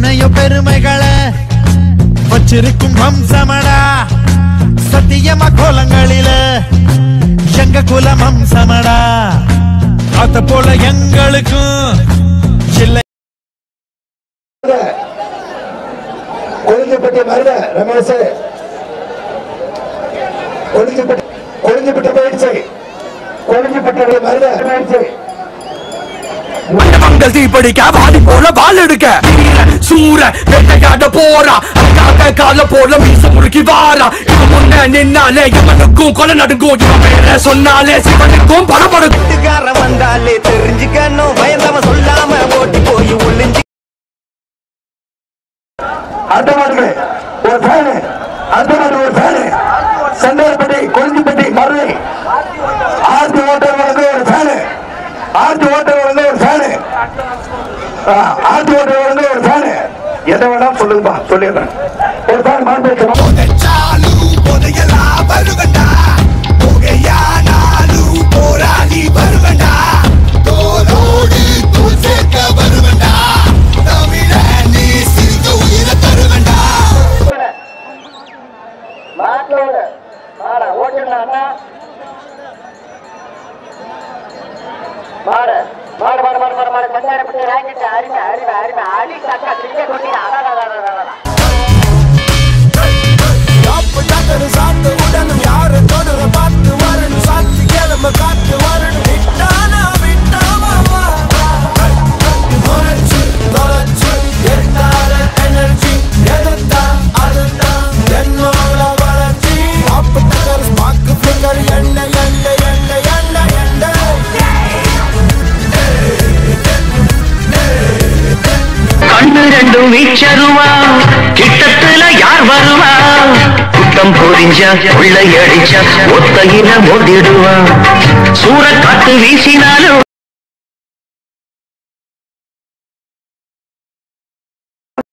எத்தனையோ பெருமைகளை வச்சிருக்கும் வம்சமடா சத்தியமா கோலங்களில எங்க குலம் வம்சமடா அத போல எங்களுக்கும் இல்லை கொழுந்துப்பட்டி மருத ரமேஷ் கொழுந்துப்பட்டி கொழுந்துப்பட்டி போயிடுச்சு கொழுந்துப்பட்டி மருத போயிடுச்சு மண்டபங்கள் தீப்படிக்க வாடி போல வால் எடுக்க சூர வேட்டையாட போறா அக்காக்க கால போல மீச முறுக்கி வாரா இவன் முன்ன நின்னாலே இவனுக்கும் கொலை நடுங்கும் இவன் பேர சொன்னாலே சிவனுக்கும் படபடுக்கும் வீட்டுக்காரன் வந்தாலே தெரிஞ்சுக்கணும் பயந்தவன் சொல்லாம ஓட்டி போய் ஒளிஞ்சு அடுத்த மாட்டுக்கு ஒரு ஃபேனு அடுத்த மாட்டு ஒரு ஃபேனு செந்தார்பட்டி கொழுந்துப்பட்டி மருதை ஆர்த்தி ஓட்டர் வந்து ஒரு ஃபேனு ஆர்த்தி ஓட்டர் வந்து ஒரு ஃபேனு ஆர்த்தி ஓட்டர் வந்து ஒரு ஃபேனு எதை வேணா சொல்லுங்கப்பா சொல்லிடுறேன் ஒரு ஃபேன் மாட்டு வச்சிடும் மாட்டோட மாட ஓட்டுனா மாடு மாடு மாடு மாடு மாடு மாடு சந்தாரப்பட்டி ராக்கெட் அருமை அருமை அருமை அடி சக்கா திங்க கொட்டி அடடடடடடட கண்ணு ரெண்டும் வீச்சருவா கிட்டத்துல யார் வருவா குட்டம் பொறிஞ்சா கொள்ளையடிச்சா ஒத்தையில மோதிடுவா சூற காத்து வீசினாலும்